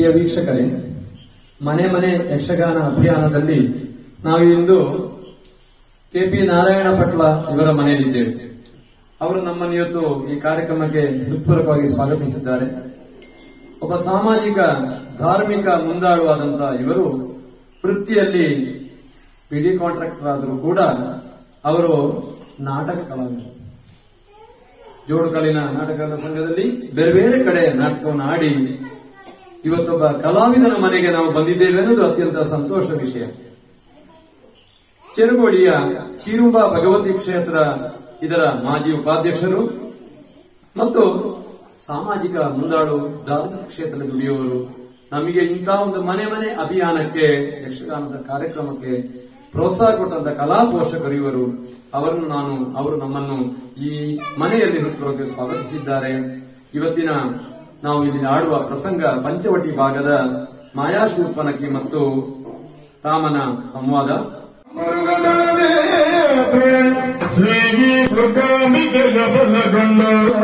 ಪ್ರಿಯ ವೀಕ್ಷಕರೇ ಮನೆ ಮನೆ ಯಕ್ಷಗಾನ ಅಭಿಯಾನದಲ್ಲಿ ನಾವು ಇಂದು ಕೆಪಿ ನಾರಾಯಣ ಪಟ್ಲ ಇವರ ಮನೆಯಲ್ಲಿದ್ದೇವೆ ಅವರು ನಮ್ಮನ್ನು ಇವತ್ತು ಈ ಕಾರ್ಯಕ್ರಮಕ್ಕೆ ಹೃತ್ಪೂರ್ವಕವಾಗಿ ಸ್ವಾಗತಿಸಿದ್ದಾರೆ ಒಬ್ಬ ಸಾಮಾಜಿಕ ಧಾರ್ಮಿಕ ಮುಂದಾಳುವಾದಂತಹ ಇವರು ವೃತ್ತಿಯಲ್ಲಿ ಬಿಡಿ ಕಾಂಟ್ರಾಕ್ಟರ್ ಆದರೂ ಕೂಡ ಅವರು ನಾಟಕ ಕಲಾವಿದರು ಜೋಡುಕಲಿನ ನಾಟಕ ಸಂಘದಲ್ಲಿ ಬೇರೆ ಬೇರೆ ಕಡೆ ನಾಟಕವನ್ನು ಆಡಿ ಇವತ್ತೊಬ್ಬ ಕಲಾವಿದನ ಮನೆಗೆ ನಾವು ಬಂದಿದ್ದೇವೆ ಅನ್ನೋದು ಅತ್ಯಂತ ಸಂತೋಷ ವಿಷಯ ಚೆರುಗೋಡಿಯ ಚೀರುಂಬ ಭಗವತಿ ಕ್ಷೇತ್ರ ಇದರ ಮಾಜಿ ಉಪಾಧ್ಯಕ್ಷರು ಮತ್ತು ಸಾಮಾಜಿಕ ಮುಂದಾಳು ಧಾರ್ಮಿಕ ಕ್ಷೇತ್ರದಲ್ಲಿ ದುಡಿಯುವವರು ನಮಗೆ ಇಂತಹ ಒಂದು ಮನೆ ಮನೆ ಅಭಿಯಾನಕ್ಕೆ ಯಕ್ಷಗಾನದ ಕಾರ್ಯಕ್ರಮಕ್ಕೆ ಪ್ರೋತ್ಸಾಹ ಕೊಟ್ಟಂತ ಕಲಾ ಪೋಷಕರು ಇವರು ಅವರನ್ನು ನಾನು ಅವರು ನಮ್ಮನ್ನು ಈ ಮನೆಯಲ್ಲಿ ಹೃತ್ಪೂರ್ವಕ ಸ್ವಾಗತಿಸಿದ್ದಾರೆ ಇವತ್ತಿನ ನಾವು ಇಲ್ಲಿ ಆಡುವ ಪ್ರಸಂಗ ಪಂಚವಟಿ ಭಾಗದ ಮಾಯಾಶೂರ್ಪನಕಿ ಮತ್ತು ರಾಮನ ಸಂವಾದ ಶ್ರೀ ದುರ್ಗಾಂಬಿಕೆ ಬಲಗೊಂಡ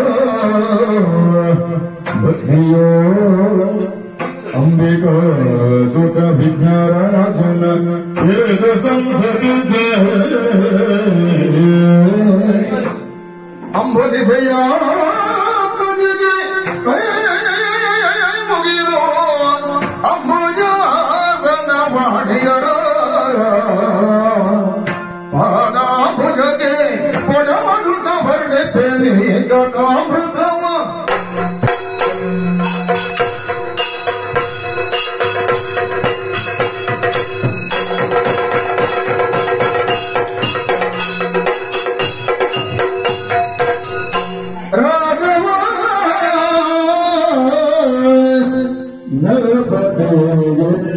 ಭಕ್ತಿಯೋ ಅಂಬಿಕಾ ಸುಖ ವಿಜ್ಞಾರಾಜನ ವೇದ ಸಂಸತಿ ಅಂಬುದಿದೆಯ ತುದಿಗೆ ಕೈ ಮುಗಿದು ಅಂಬುಜಾಸನ ಮಾಡಿಯರ ಪಾದಾಭುಜಗೆ ಕೊಡಮಡುತ್ತ ಬರ್ಡೆ ಪೆನಿ ಕಾಮೃತವ ರಾಘವ ನರಪದೇ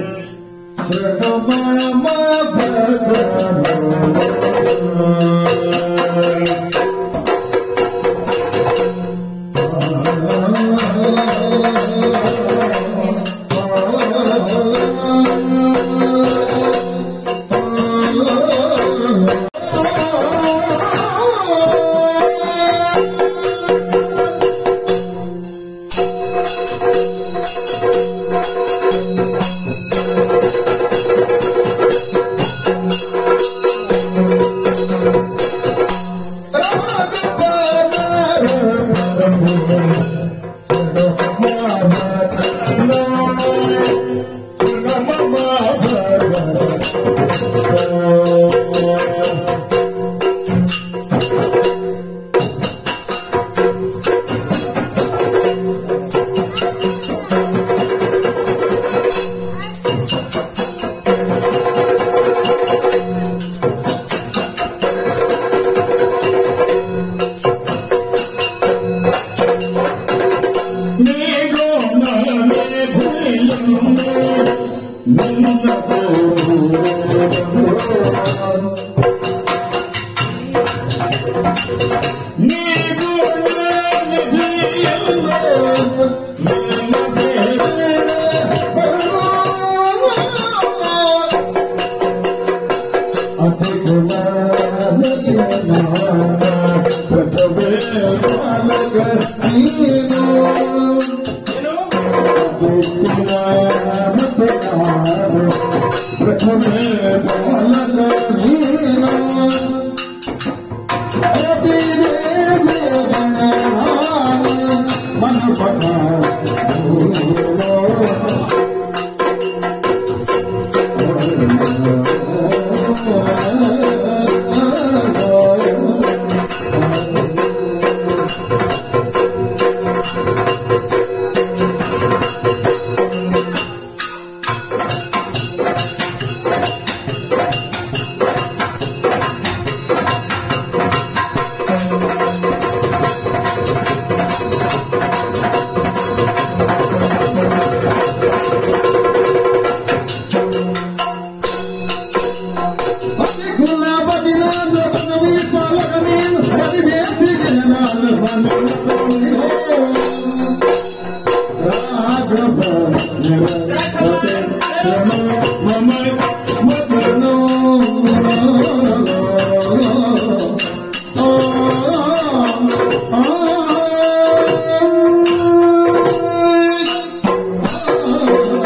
Oh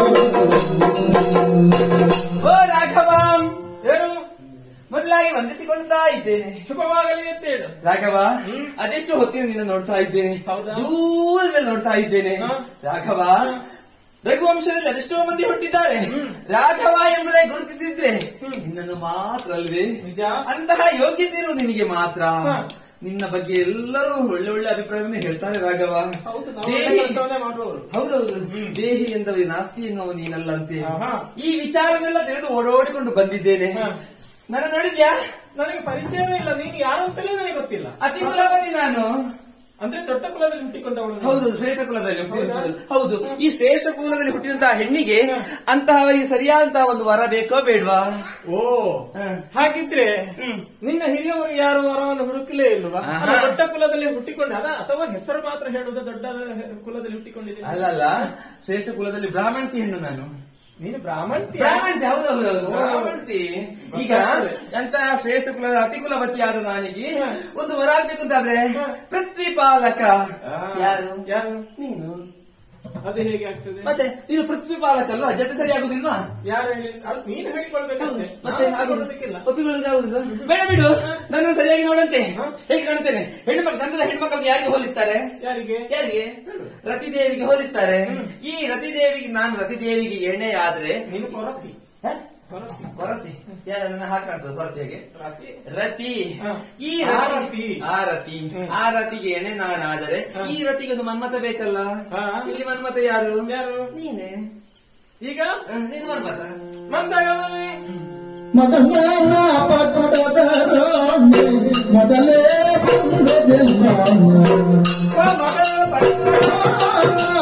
ಇದ್ದೇನೆ ಶುಭವಾಗಲಿ ಅಂತೇಳು ರಾಘವ ಅದೆಷ್ಟು ಹೊತ್ತಿನ ನಿನ್ನ ನೋಡ್ತಾ ಇದ್ದೇನೆ ಹೌದಾ? ದೂರದಲ್ಲಿ ನೋಡ್ತಾ ಇದ್ದೇನೆ ಹಾ. ರಾಘವ ರಘುವಂಶದಲ್ಲಿ ಅದೆಷ್ಟೋ ಮಂದಿ ಹುಟ್ಟಿದ್ದಾರೆ ರಾಘವ ಎಂಬುದೇ ಗುರುತಿಸಿದ್ರೆ ನಿನ್ನನ್ನು ಮಾತ್ರ ಅಲ್ವೇ ನಿಜ ಅಂತಹ ಯೋಗ್ಯತೆ ಇರುವುದು ನಿನಗೆ ಮಾತ್ರ ಹಾ. ನಿನ್ನ ಬಗ್ಗೆ ಎಲ್ಲರೂ ಒಳ್ಳೆ ಒಳ್ಳೆ ಅಭಿಪ್ರಾಯವನ್ನು ಹೇಳ್ತಾರೆ ರಾಘವ ಹೌದು ನಾವು ದೇಹಿ- ಒಳ್ಳೆ ಕೆಲಸವನ್ನೇ ಮಾಡುವವರು ಹೌದೌದು ದೇಹಿ ಎಂದವರಿಗೆ ನಾಸ್ತಿ ಎನ್ನುವ ನೀನಲ್ಲಂತೆ ಆಹಾ. ಈ ವಿಚಾರವೆಲ್ಲ ತಿಳಿದು ಓಡೋಡಿಕೊಂಡು ಬಂದಿದ್ದೇನೆ ಹಾ. ನನ್ನ ನೋಡಿದ್ಯಾ ನನಗೆ ಪರಿಚಯವೇ ಇಲ್ಲ ನೀನು ಯಾರು ಅಂತಲೇ ನನಗೆ ಗೊತ್ತಿಲ್ಲ ಅತಿ ಕುಲಪತಿ ನಾನು ಅಂದ್ರೆ ದೊಡ್ಡ ಕುಲದಲ್ಲಿ ಹುಟ್ಟಿಕೊಂಡವಳು ನೀನು. ಹೌದು ಶ್ರೇಷ್ಠ ಕುಲದಲ್ಲಿ ಹುಟ್ಟಿದಂತಹದ್ದು. ಹೌದು ಈ ಶ್ರೇಷ್ಠ ಕುಲದಲ್ಲಿ ಹುಟ್ಟಿದಂತಹ ಹೆಣ್ಣಿಗೆ ಅಂತಹ ಈ ಸರಿಯಾದಂತಹ ಒಂದು ವರ ಬೇಕೋ ಬೇಡ್ವಾ ಓ ಹ. ಹಾಗಿದ್ರೆ ನಿನ್ನ ಹಿರಿಯವರು ಯಾರು ವರವನ್ನು ಹುಡುಕಲೇ ಇಲ್ವಾ ಆಹಾ. ಅಲ್ಲ, ದೊಡ್ಡ ಕುಲದಲ್ಲಿ ಹುಟ್ಟಿಕೊಂಡ ಅದ ಅಥವಾ ಹೆಸರು ಮಾತ್ರ ಹೇಳುವುದು ದೊಡ್ಡ ಕುಲದಲ್ಲಿ ಹುಟ್ಟಿಕೊಂಡಿದ್ದೀನಿ ಅಲ್ಲಲ್ಲ ಶ್ರೇಷ್ಠ ಕುಲದಲ್ಲಿ ಬ್ರಾಹ್ಮಣತಿ ಹೆಣ್ಣು ನಾನು ನೀನು ಬ್ರಾಹ್ಮಣತಿ ಬ್ರಾಹ್ಮಣತಿ ಹೌದು ಹೌದು ಹೌದು ಓ. ಬ್ರಾಹ್ಮಣತಿ ಈಗ ಅಂತ ಶ್ರೇಷ್ಠ ಕುಲದ ಅತಿ ಕುಲವತಿಯಾದ ನನಗೆ ಹ. ಒಂದು ವರ ಆಗ್ಬೇಕು ಅಂತಾದ್ರೆ ಹ. ಪೃಥ್ವಿಪಾಲಕ ಆ, ಯಾರು ಯಾರು ನೀನು ಅದು ಹೇಗೆ ಆಗ್ತದೆ ಮತ್ತೆ ನೀನು ಪೃಥ್ವಿಪಾಲಕ ಅಲ್ವಾ ಜೊತೆ ಸರಿಯಾಗುದಿಲ್ವಾ ಯಾರು ಹೇಳಿ ಅದು ನೀನು ಹೇಳಿಕೊಳ್ಬೇಕಷ್ಟೇ ಮತ್ತೆ ನಾನು ಆಗುದು- ಹೇಳಿಕೊಳ್ಳೋದಕ್ಕಿಲ್ಲ. ಒಪ್ಪಿಕೊಳ್ಳೋದು ಆಗುದಿಲ್ವಾ? ಬೇಡ ಬಿಡು ನನ್ನ ಸರಿಯಾಗಿ ನೋಡಂತೆ ಹೇಗೆ ಕಾಣ್ತೇನೆ ಹೆಣ್ಮಕ್ಳು ಗಂಡದ ಹೆಣ್ಮಕ್ಳಿಗೆ ಯಾರಿಗೆ ಹೋಲಿಸ್ತಾರೆ ಯಾರಿಗೆ ಯಾರಿಗೆ ರತಿದೇವಿಗೆ ಹೋಲಿಸ್ತಾರೆ ಈ ರತಿದೇವಿಗೆ ನಾನು ರತಿದೇವಿಗೆ ಎಣ್ಣೆ ಆದ್ರೆ ನೀನು ಕೊರಸಿ ಹ? ಕೊರಸಿ ಕೊರತೆ ಯಾರ ನನ್ನ ಹಾಕಾಡ್ತದೆ ಕೊರತೆಗೆ ರಾತಿ. ರತಿ ಹ. ಈ ಆರತಿ. ಆರತಿ ಹ್ಮ್. ಆ ರತಿಗೆ ಎಣ್ಣೆ ನಾನಾದರೆ ಹ. ಈ ರತಿಗೆ ಒಂದು ಮನ್ಮತ ಬೇಕಲ್ಲ ಹ. ಇಲ್ಲಿ ಮನ್ಮತ ಯಾರು ಯಾರು ನೀನೆ ಈಗ ಹ, ನೀನು ಮನ್ಮತ ಮಂದಾಗ ಮನೆ. ಮದನ ಪಟ್ಟದ ರಾಣಿ ಮೊದಲೇ ಬಂದದೆಲ್ಲ ಓ ಮಗಳ ಪಟ್ಟ.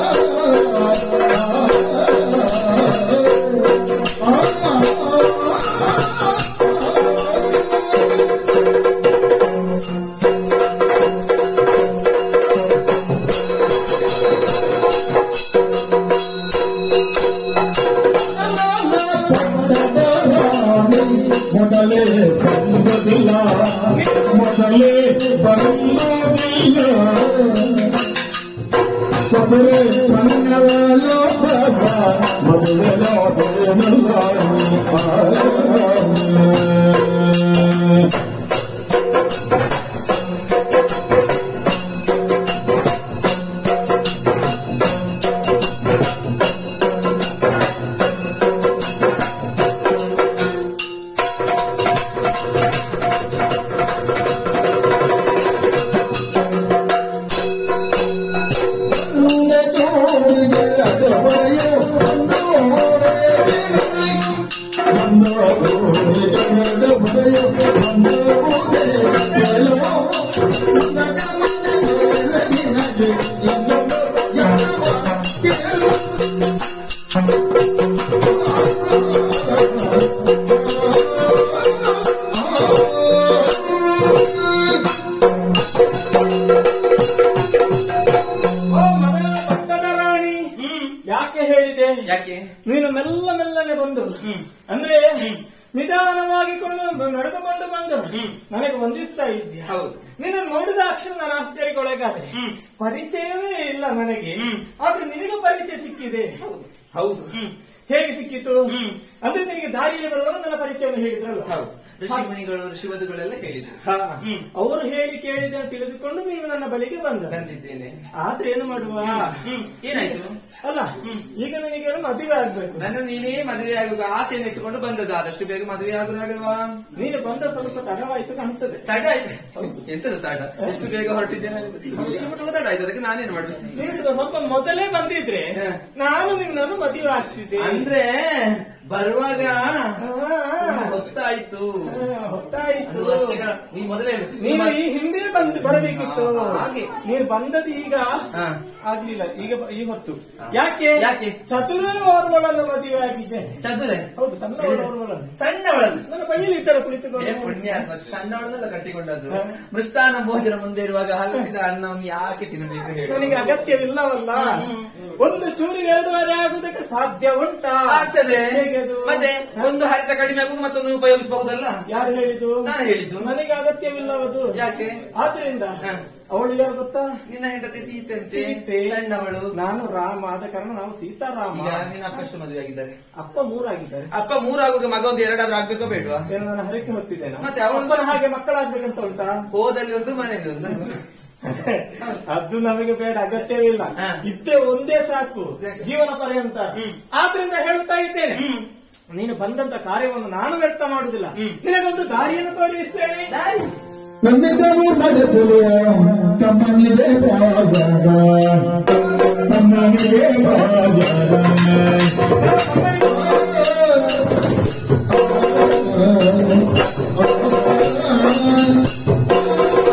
ಮೊದಲೇ ಬಂದದಿಲ್ಲ ಮೊದಲೇ ಬಂದದಿಲ್ಲ ಚದುರೆ ಸಣ್ಣವ ಲೋಕ ಮೊದಲೇ ಲೋಕವಿಲ್ಲ ಓ ಮಗಳ ಪಟ್ಟದ ರಾಣಿ ಯಾಕೆ ಹೇಳಿದೆ ಯಾಕೆ ನೀನು ಮೆಲ್ಲ ಮೆಲ್ಲನೆ ಬಂದು ಅಂದ್ರೆ ನಿಧಾನವಾಗಿ ಕೊಂಡು ನಡೆದುಕೊಂಡು ಬಂದು ನನಗೆ ವಂದಿಸ್ತಾ ಇದ್ದೀಯ ಹೌದು. ನಿನ್ನ ನೋಡಿದ ಅಕ್ಷರ ನಾನು ಆಶ್ಚರ್ಯಗೊಳಗಾದೆ ಪರಿಚಯವೇ ಇಲ್ಲ ನನಗೆ ಆದ್ರೆ ನಿನಗೆ ಪರಿಚಯ ಸಿಕ್ಕಿದೆ ಹೌದು ಹೇಗೆ ಸಿಕ್ಕಿತು ಅಂದ್ರೆ ನಿನಗೆ ದಾರಿಯಲ್ಲಿ ಬರುವಾಗ ನನ್ನ ಪರಿಚಯವನ್ನು ಹೇಳಿದ್ರಲ್ಲ ಋಷಿ ಮುನಿಗಳು ಋಷಿವಧುಗಳೆಲ್ಲ ಹೇಳಿದ್ರು ಹಾ. ಅವರು ಹೇಳಿ ಕೇಳಿದೆ ಅಂತ ತಿಳಿದುಕೊಂಡು ನೀವು ನನ್ನ ಬಳಿಗೆ ಬಂದ ಬಂದಿದ್ದೇನೆ ಆದ್ರೆ ಏನು ಮಾಡುವ ಏನಾಯ್ತು ಅಲ್ಲ ಈಗ ನನಗೆ ಮದುವೆ ಆಗ್ಬೇಕು ನನ್ನ ನೀನೇ ಮದುವೆ ಆಗುವ ಆಸೆಯನ್ನು ಇಟ್ಟುಕೊಂಡು ಬಂದದ್ದು ಆದಷ್ಟು ಬೇಗ ಮದುವೆ ಆಗುವಾಗಲ್ವಾ ನೀನು ಬಂದ ಸ್ವಲ್ಪ ತಡವಾಯ್ತು ಕಾಣಿಸ್ತದೆ ತಡ ಆಯ್ತು ಎಂತದು ತಡ ಎಷ್ಟು ಬೇಗ ಹೊರಟಿದ್ದೇನೆ ಇಷ್ಟು ತಡ ಆಯ್ತು ಅದಕ್ಕೆ ನಾನೇನು ಮಾಡ್ಬೇಕು ನೀನು ಸ್ವಲ್ಪ ಮೊದಲೇ ಬಂದಿದ್ರೆ ಹ. ನಾನು ನಿನ್ನನ್ನು ಮದುವೆ ಆಗ್ತಿದ್ದೆ ಅಂದ್ರೆ ಬರುವಾಗ ಆ, ಗೊತ್ತಾಯ್ತು ಹೊತ್ತಾಯ್ತು ಅದು ವರ್ಷಗಳ ನೀ ಮೊದಲೇ ನೀನು ಈ ಹಿಂದೆ ಬಂದು ಬರಬೇಕಿತ್ತು ಹಾಗೆ. ನೀನು ಬಂದದ್ದು ಈಗ ಹಾ. ಆಗ್ಲಿಲ್ಲ ಈಗ ಬ- ಈ ಹೊತ್ತು ಯಾಕೆ ಯಾಕೆ? ಚತುರ ಓರ್ವಳನ್ನು ಮದುವೆ ಆಗಿದ್ದೇನೆ ಚದುರೆ ಹೌದು ಸಣ್ಣ ಓರ್ವಳನ್ನು ಸಣ್ಣವಳದು ನನ್ನ ಬಳಿಯಲ್ಲಿ ಇದ್ದರೆ ಏ ಕುಳಿತುಕೊಂಡು ಪುಣ್ಯ ಸಣ್ಣವಳನ್ನೆಲ್ಲ ಕಟ್ಟಿಕೊಂಡದ್ದು ಮೃಷ್ಟಾನ ಭೋಜನ ಮುಂದೆ ಇರುವಾಗ ಹಲಸಿದ ಅನ್ನವನ್ನು ಯಾಕೆ ತಿನ್ನಬೇಕು ಹೇಳಿ ನನಗೆ ಅಗತ್ಯವಿಲ್ಲವಲ್ಲ ಒಂದು ಚೂರಿಗೆ ಎರಡೂವರೆ ಆಗುವುದಕ್ಕೆ ಸಾಧ್ಯ ಉಂಟಾ ಆಗ್ತದೆ ಹೇಗೆ ಅದು? ಮತ್ತೆ ಒಂದು ಹರಿತ ಕಡಿಮೆ ಆಗುದು ಮತ್ತೊಂದು ಉಪಯೋಗಿಸಬಹುದಲ್ಲ ಯಾರು ಹೇಳಿದ್ದು ನಾನು ಹೇಳಿದ್ದು ನನಗೆ ಅಗತ್ಯವಿಲ್ಲವದು ಯಾಕೆ ಆದ್ರಿಂದ ಹ. ಅವಳು ಯಾರು ಗೊತ್ತಾ ನಿನ್ನ ಹೆಂಡತಿ ಸೀತೆ ಅಂತೆ ಸೀತೆ. ಸಣ್ಣವಳು ನಾನು ರಾಮ ಆದ ಕಾರಣ ನಾವು ಸೀತಾರಾಮ ಈಗ ನಿನ್ನ ಅಪ್ಪ ಎಷ್ಟು ಮದುವೆ ಆಗಿದ್ದಾರೆ ಅಪ್ಪ ಮೂರಾಗಿದ್ದಾರೆ ಅಪ್ಪ ಮೂರಾಗುವಾಗ ಮಗ ಒಂದು ಎರಡಾದ್ರೂ ಆಗ್ಬೇಕೋ ಬೇಡವಾ ಏನು ನಾನು ಹರಕೆ ಹೊತ್ತಿದ್ದೇನೆ ಮತ್ತೆ ಅವಳು- ಅಪ್ಪನ ಹಾಗೆ ಮಕ್ಕಳಾಗ್ಬೇಕಂತ ಉಂಟಾ ಹೋದಲ್ಲಿ ಒಂದು ಮನೆಯಲ್ಲಿ ಒಂದು ಅದು ನಮಗೆ ಬೇಡ ಅಗತ್ಯವೇ ಇಲ್ಲ ಹಾ. ಇದ್ದೇ ಒಂದೇ ಸಾಕು ಜೀವನ ಪರ್ಯಂತ ಆದ್ರಿಂದ ಹೇಳುತ್ತಾ ಇದ್ದೇನೆ ನೀನು ಬಂದಂತ ಕಾರ್ಯವನ್ನು ನಾನು ವ್ಯರ್ಥ ಮಾಡುವುದಿಲ್ಲ ನಿನಗೊಂದು ದಾರಿಯನ್ನು ತೋರಿಸ್ತೇನೆ ನನ್ನಿಂದಲೂ ನಡೆಸುವ ತಮ್ಮನಿಗೆ ಬಾಜಾರ ತಮ್ಮನಿಗೆ ಬಾಜಾರ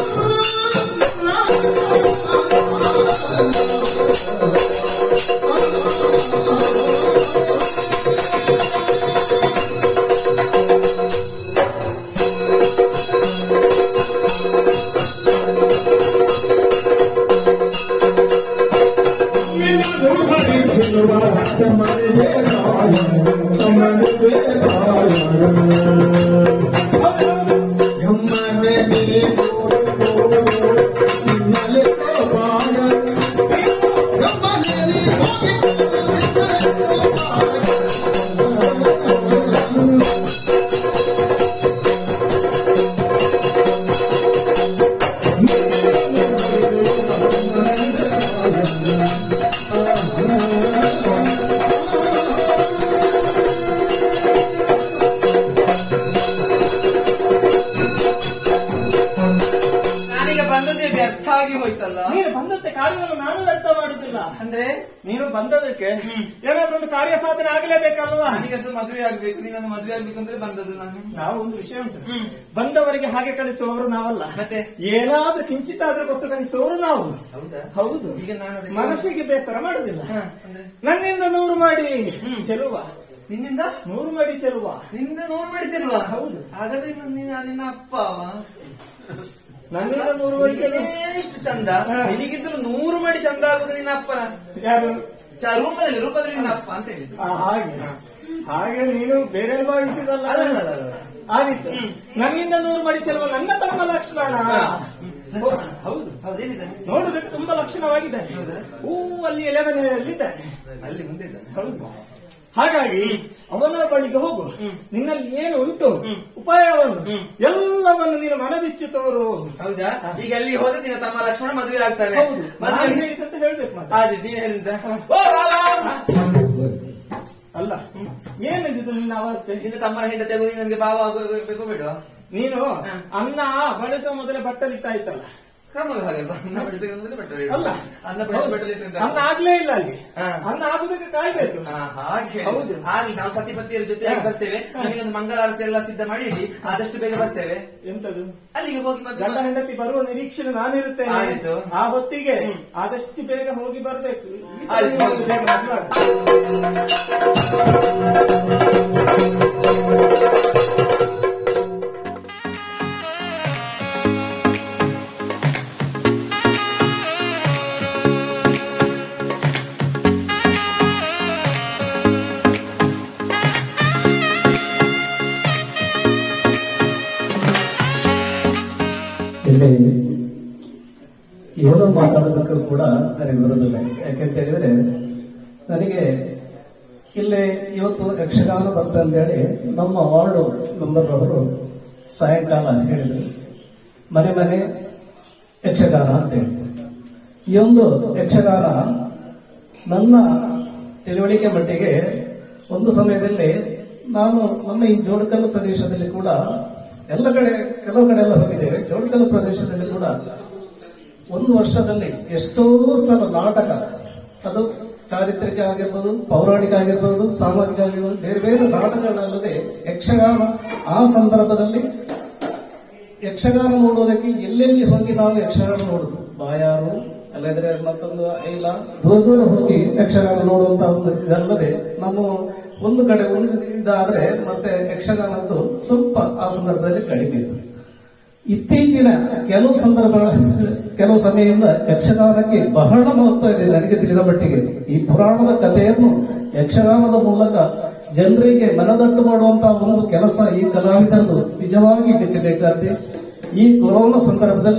ನಿನ್ನನ್ನು ಭರಿಸುವ ತಮ್ಮನಿಗೆ ಬಾಜಾರ ತಮ್ಮನಿಗೆ ಬಾಜಾರ ನಮ್ಮನೆ ನೀನು ನಿನ್ನಲೆ ಬಾಳ ನಮ್ಮನೆ ನಾನೀಗ ಬಂದದ್ದೇ ವ್ಯರ್ಥ ಆಗಿ ಹೋಯ್ತಲ್ಲ ನೀನು ಬಂದಂತೆ ಕಾರ್ಯವನ್ನು ನಾನು ವ್ಯರ್ಥ ಮಾಡುವುದಿಲ್ಲ ಅಂದ್ರೆ ನೀನು ಬಂದದಕ್ಕೆ ಏನಾದ್ರೂ ಒಂದು ಕಾರ್ಯ ಸಾಧನೆ ಆಗಲೇಬೇಕಲ್ವಾ ನನಗಂತೂ ಮದುವೆ ಆಗ್ಬೇಕು ನೀನೊಂದು ಮದುವೆ ಆಗ್ಬೇಕು ಅಂದ್ರೆ ಬಂದದ್ದು ನಾನು ನಾವು ಒಂದು ವಿಷಯ ಉಂಟು ಬಂದವರಿಗೆ ಹಾಗೆ ಕಳಿಸುವವರು ನಾವಲ್ಲ ಮತ್ತೆ ಏನಾದ್ರೂ ಕಿಂಚಿತ್ತಾದ್ರೂ ಕೊಟ್ಟು ಕಳಿಸುವವರು ನಾವು ಹೌದಾ ಹೌದು ಈಗ ನಾನು ಅದಕ್ಕೆ- ಮನಸ್ಸಿಗೆ ಬೇಸರ ಮಾಡುದಿಲ್ಲ ಹಾ, ಅಂದ್ರೆ ನನ್ನಿಂದ ನೂರು ಮಾಡಿ ಚೆಲುವ ನಿನ್ನಿಂದ ನೂರು ಮಾಡಿ ಚೆಲುವ ನಿಂದ ನೂರು ಮಾಡಿಸಿಲ್ವಾ ಹೌದು. ಹಾಗಾದ್ರೆ ಇನ್ನು ನೀನು ನಿನ್ನ ಅಪ್ಪ ಅವ ನನ್ನಿಂದ ನೂರು ಮಾಡಿ ಚೆಲುವ ಎಷ್ಟು ಚಂದ ಹಾ. ನಿನಗಿಂತಲೂ ನೂರು ಮಾಡಿ ಚಂದ ಆಗುದು ನಿನ್ನ ಅಪ್ಪನ ಯಾರು ಚ- ರೂಪದಲ್ಲಿ ರೂಪದಲ್ಲಿ ನಿನ್ನ ಅಪ್ಪ ಅಂತ ಹೇಳಿದ್ರು ಆ, ಹಾಗೆ ಹಾಗೆ ನೀನು ಬೇರೆ ಭಾವಿಸಿದಲ್ಲ ಅಲ್ಲ, ಅಲ್ಲ, ಅಲ್ಲ, ಅಲ್ಲ. ಆದಿತ್ತು ನನ್ನಿಂದ ನೂರು ಮಾಡಿ ಚೆಲುವ ನನ್ನ ತಮ್ಮ ಲಕ್ಷಣ ಓ, ಹೌದು ಹೌದೇನಿದೆ ನೋಡುದಕ್ಕೆ ತುಂಬಾ ಲಕ್ಷಣವಾಗಿದ್ದಾನೆ ಹೂ ಅಲ್ಲಿ ಎಲೆಮನೆಯಲ್ಲಿದ್ದಾನೆ ಅಲ್ಲಿ ಮುಂದೆ ಇದ್ದಾನೆ. ಹೌದು ಹಾಗಾಗಿ ಅವನ ಬಳಿಗೆ ಹೋಗು ನಿನ್ನಲ್ಲಿ ಏನು ಉಂಟು ಉಪಾಯವನ್ನು ಎಲ್ಲವನ್ನು ನೀನು ಮನಬಿಚ್ಚು ತೋರು ಹೌದಾ ಈಗ ಅಲ್ಲಿ ಹೋದ್ರೆ ನಿನ್ನ ತಮ್ಮ ಲಕ್ಷ್ಮಣ ಮದುವೆ ಆಗ್ತಾನೆ ಹೌದು ನಾನು ಮದುವೆ ಹೇಳಿದಂತ ಹೇಳ್ಬೇಕು ಮತ್ತೆ ಆದ್ರೆ ನೀನ್ ಹೇಳಿದ್ದ ಅಲ್ಲ ಏನಿದ್ದು ನಿನ್ನ ಅವಸ್ಥೆ ನಿನ್ನ ತಮ್ಮನ ಹೆಂಡತಿ ಆಗುದು ನನಗೆ ಭಾವ ಆಗಬೇಕು ಬೇಡ ನೀನು ಅನ್ನ ಬಳಸುವ ಮೊದಲೇ ಬಟ್ಟಲಿಟ್ಟಾಯ್ತಲ್ಲ ಕ್ರಮ ಹಾಗಲ್ವಾ ಅನ್ನ ಬಡಿಸಿದ ಅಂದ್ರೆ ಬೆಟ್ಟರ್ ಅಲ್ಲ ಅನ್ನ ಬಡಿಸಿ ಬೆಟ್ಟರ್ ಅನ್ನ ಆಗ್ಲೇ ಇಲ್ಲ ಅಲ್ಲಿ ಹಾ. ಅನ್ನ ಆಗುದಕ್ಕೆ ಕಾಯ್ಬೇಕು ಹಾಗೆ ಹೌದು. ಆಗ್ಲಿ ನಾವು ಸತಿಪತಿಯರ ಜೊತೆಯಾಗಿ ಬರ್ತೇವೆ ನಿಮಗೊಂದು ಮಂಗಳಾರತಿ ಎಲ್ಲ ಸಿದ್ಧ ಮಾಡಿ ಇಡಿ ಆದಷ್ಟು ಬೇಗ ಬರ್ತೇವೆ ಎಂತದು ಅಲ್ಲಿಗೆ ಹೋಗಿ ಮದುವೆ ಗಂಡ ಹೆಂಡತಿ ಬರುವ ನಿರೀಕ್ಷೆ ನಾನಿರುತ್ತೇನೆ ಆಯ್ತು. ಆ ಹೊತ್ತಿಗೆ ಆದಷ್ಟು ಬೇಗ ಹೋಗಿ ಬರ್ಬೇಕು ಈ ಸಲ ಆಯ್ತು. ನೀವು ಬೇಗ ಮದ್ವೆ ಆಗಿ. ಇಲ್ಲಿ ಏನು ಮಾತಾಡೋದಕ್ಕೂ ಕೂಡ ನನಗೆ ಬರೋದಿಲ್ಲ ಯಾಕೆಂತ ಹೇಳಿದ್ರೆ ನನಗೆ ಇಲ್ಲಿ ಇವತ್ತು ಯಕ್ಷಗಾನ ಬಂತಂತೇಳಿ ನಮ್ಮ ವಾರ್ಡು ಮೆಂಬರ್ ಅವರು ಸಾಯಂಕಾಲ ಹೇಳಿದ್ರು ಮನೆ ಮನೆ ಯಕ್ಷಗಾನ ಅಂತೇಳಿ ಈ ಒಂದು ಯಕ್ಷಗಾನ ನನ್ನ ತಿಳುವಳಿಕೆ ಮಟ್ಟಿಗೆ ಒಂದು ಸಮಯದಲ್ಲಿ ನಾನು ನಮ್ಮ ಈ ಜೋಡಕಲ್ಲು ಪ್ರದೇಶದಲ್ಲಿ ಕೂಡ ಎಲ್ಲ ಕಡೆ ಕೆಲವು ಕಡೆ ಎಲ್ಲ ಹೋಗಿದ್ದೇವೆ ಜೋಡಕಲ್ಲು ಪ್ರದೇಶದಲ್ಲಿ ಕೂಡ ಒಂದು ವರ್ಷದಲ್ಲಿ ಎಷ್ಟೋ ಸಲ ನಾಟಕ ಅದು ಚಾರಿತ್ರಿಕ ಆಗಿರ್ಬೋದು ಪೌರಾಣಿಕ ಆಗಿರ್ಬೋದು ಸಾಮಾಜಿಕ ಆಗಿರ್ಬೋದು ಬೇರೆ ಬೇರೆ ನಾಟಕಗಳಲ್ಲದೆ ಯಕ್ಷಗಾನ ಆ ಸಂದರ್ಭದಲ್ಲಿ ಯಕ್ಷಗಾನ ನೋಡೋದಕ್ಕೆ ಎಲ್ಲೆಲ್ಲಿ ಹೋಗಿ ನಾವು ಯಕ್ಷಗಾನ ನೋಡುದು ಬಾಯಾರು ಅಲ್ಲದ್ರೆ ಮತ್ತೊಂದು ಐಲ ದೂರ ದೂರ ಹೋಗಿ ಯಕ್ಷಗಾನ ನೋಡುವಂತ ಒಂದು ಇದಲ್ಲದೆ ನಮ್ಮ ಒಂದು ಕಡೆ ಉಳಿದಾದ್ರೆ ಮತ್ತೆ ಯಕ್ಷಗಾನದ್ದು ಸ್ವಲ್ಪ ಆ ಸಂದರ್ಭದಲ್ಲಿ ಕಡಿಮೆ ಇತ್ತು ಇತ್ತೀಚಿನ ಕೆಲವು ಸಂದರ್ಭಗಳ ಕೆಲವು ಸಮಯದಿಂದ ಯಕ್ಷಗಾನಕ್ಕೆ ಬಹಳ ಮಹತ್ವ ಇದೆ ನನಗೆ ತಿಳಿದ ಮಟ್ಟಿಗೆ ಈ ಪುರಾಣದ ಕಥೆಯನ್ನು ಯಕ್ಷಗಾನದ ಮೂಲಕ ಜನರಿಗೆ ಮನದಟ್ಟು ಮಾಡುವಂತಹ ಒಂದು ಕೆಲಸ ಈ ಕಲಾವಿದರದು ನಿಜವಾಗಿ ಮೆಚ್ಚಬೇಕಾಗಿದೆ ಈ ಕೊರೋನಾ ಸಂದರ್ಭದಲ್ಲಿ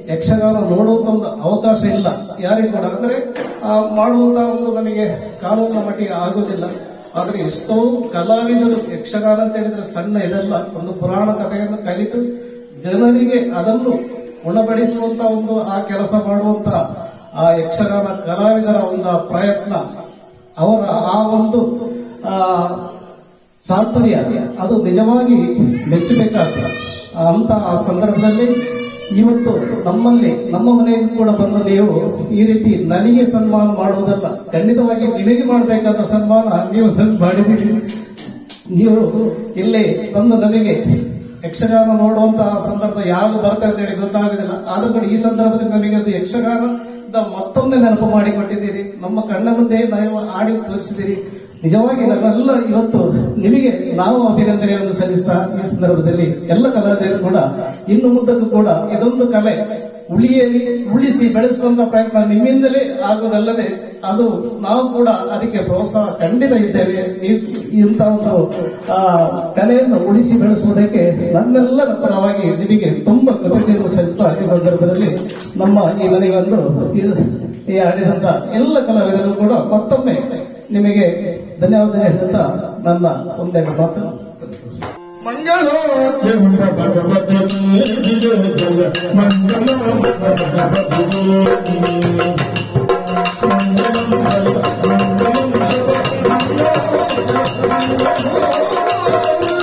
ಯಕ್ಷಗಾನ ನೋಡುವಂತ ಒಂದು ಅವಕಾಶ ಇಲ್ಲ ಯಾರಿಗೂ ಕೂಡ ಅಂದ್ರೆ ಆ, ಮಾಡುವಂತ ಒಂದು ನಮಗೆ ಕಾನೂನಿನ ಮಟ್ಟಿಗೆ ಆಗುವುದಿಲ್ಲ ಆದ್ರೆ ಎಷ್ಟೋ ಕಲಾವಿದರು ಯಕ್ಷಗಾನ ಅಂತ ಹೇಳಿದ್ರೆ ಸಣ್ಣ ಇದೆಲ್ಲ ಒಂದು ಪುರಾಣ ಕಥೆಯನ್ನು ಕಲಿತು ಜನರಿಗೆ ಅದನ್ನು ಉಣಬಡಿಸುವಂತ ಒಂದು ಆ ಕೆಲಸ ಮಾಡುವಂತ ಆ ಯಕ್ಷಗಾನ ಕಲಾವಿದರ ಒಂದು ಪ್ರಯತ್ನ ಅವರ ಆ ಒಂದು ಆ ಸಾಂತರ್ಯ ಅದು ನಿಜವಾಗಿ ಮೆಚ್ಚಬೇಕಾಗ್ತದೆ ಅಂತ ಆ ಸಂದರ್ಭದಲ್ಲಿ ಇವತ್ತು ನಮ್ಮಲ್ಲಿ ನಮ್ಮ ಮನೆಗೂ ಕೂಡ ಬಂದ ನೀವು ಈ ರೀತಿ ನನಗೆ ಸನ್ಮಾನ ಮಾಡುವುದಲ್ಲ ಖಂಡಿತವಾಗಿ ನಿನಗೆ ಮಾಡಬೇಕಾದ ಸನ್ಮಾನ ನೀವು ನನಗೆ ಮಾಡಿದ್ದೀರಿ ನೀವು ಇಲ್ಲಿ ಬಂದು ನಮಗೆ ಯಕ್ಷಗಾನ ನೋಡುವಂತಹ ಸಂದರ್ಭ ಯಾವಾಗ ಬರ್ತದೆ ಅಂತ ಹೇಳಿ ಗೊತ್ತಾಗುದಿಲ್ಲ ಆದ್ರೂ ಕೂಡ ಈ ಸಂದರ್ಭದಲ್ಲಿ ನಮಗೆ ಅದು ಯಕ್ಷಗಾನದ ಮತ್ತೊಮ್ಮೆ ನೆನಪು ಮಾಡಿಕೊಟ್ಟಿದ್ದೀರಿ ನಮ್ಮ ಕಣ್ಣ ಮುಂದೆ ನೀವು ಆಡಿ ತೋರಿಸಿದ್ದೀರಿ ನಿಜವಾಗಿ ನಾವೆಲ್ಲ ಇವತ್ತು ನಿಮಗೆ ನಾವು ಅಭಿನಂದನೆಯನ್ನು ಸಲ್ಲಿಸ್ತಾ ಈ ಸಂದರ್ಭದಲ್ಲಿ ಎಲ್ಲ ಕಲಾವಿದರು ಕೂಡ ಇನ್ನು ಮುಂದಕ್ಕೂ ಕೂಡ ಇದೊಂದು ಕಲೆ ಉಳಿಯಲಿ ಉಳಿಸಿ ಬೆಳೆಸುವಂತ ಪ್ರಯತ್ನ ನಿಮ್ಮಿಂದಲೇ ಆಗುವುದಲ್ಲದೆ ಅದು ನಾವು ಕೂಡ ಅದಕ್ಕೆ ಪ್ರೋತ್ಸಾಹ ಖಂಡಿತ ಇದ್ದೇವೆ ನೀವು ಇಂಥ ಒಂದು ಆ, ಕಲೆಯನ್ನು ಉಳಿಸಿ ಬೆಳೆಸುವುದಕ್ಕೆ ನಮ್ಮೆಲ್ಲರ ಪರವಾಗಿ ನಿಮಗೆ ತುಂಬಾ ಕೃತಜ್ಞತೆ ಸಲ್ಲಿಸುವ ಈ ಸಂದರ್ಭದಲ್ಲಿ ನಮ್ಮ ಈ ಮನೆಗೆ ಬಂದು ಈ- ಈ ಆಡಿದಂತ ಎಲ್ಲ ಕಲಾವಿದರು ಕೂಡ ಮತ್ತೊಮ್ಮೆ ನಿಮಗೆ ಧನ್ಯವಾದ ಹೇಳುತ್ತಾ ನನ್ನ ಒಂದೆರಡು ಮಾತು ಮಂಗಳೋತ್ಸವ ಭಗವತಿ ಜಯ ಮಂಗಲ ಭಗವತಿ ಮಂಗಲ ಮಂಗಲ